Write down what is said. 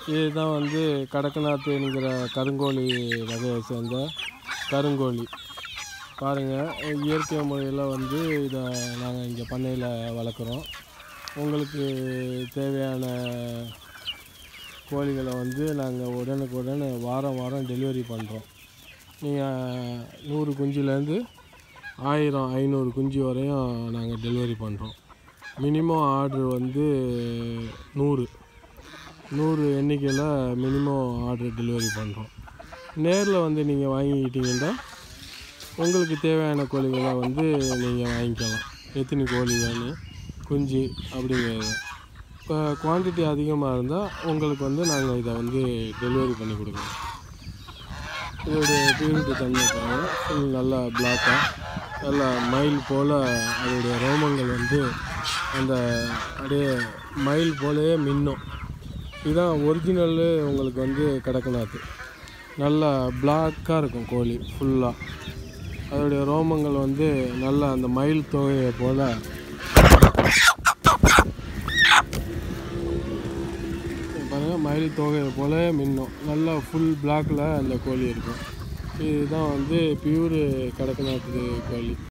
இதுதான் வந்து கடக்கநாத் என்கிற கருங்கோழி வகையை சேர்ந்த கருங்கோழி பாருங்கள் இயற்கை முறையில் வந்து இதை நாங்கள் இங்கே பண்ணையில் வளர்க்குறோம் உங்களுக்கு தேவையான கோழிகளை வந்து நாங்கள் உடனுக்குடன் வாரம் வாரம் டெலிவரி பண்ணுறோம் நீங்கள் நூறு குஞ்சுலேருந்து ஆயிரம் ஐநூறு குஞ்சு வரையும் நாங்கள் டெலிவரி பண்ணுறோம் மினிமம் ஆர்டர் வந்து நூறு நூறு எண்ணிக்கையில் மினிமம் ஆர்டர் டெலிவரி பண்ணுறோம் நேரில் வந்து நீங்கள் வாங்கிக்கிட்டீங்கன்னா உங்களுக்கு தேவையான கோழிகளை வந்து நீங்கள் வாங்கிக்கலாம் எத்தனை கோழி வேணும் குஞ்சு அப்படிங்கிறது இப்போ குவான்டிட்டி அதிகமாக இருந்தால் உங்களுக்கு வந்து நாங்கள் இதை வந்து டெலிவரி பண்ணி கொடுக்குறோம் இதோடைய பியூரிட்டி தன்மை பாருங்கள் ஃபுல் நல்லா பிளாக்காக நல்லா மயில் போல் அதோடைய ரோமங்கள் வந்து அந்த அப்படியே மயில் போலவே மின்னும் இதுதான் ஒரிஜினல் உங்களுக்கு வந்து கடக்கநாத்து நல்லா பிளாக்காக இருக்கும் கோழி ஃபுல்லாக அதோடைய ரோமங்கள் வந்து நல்லா அந்த மயில் தொகையை போல் பாருங்கள் மயில் தொகையை போல மின்னும் நல்லா ஃபுல் பிளாக்கில் அந்த கோழி இருக்கும் இதுதான் வந்து பியூர் கடக்கநாத்து கோழி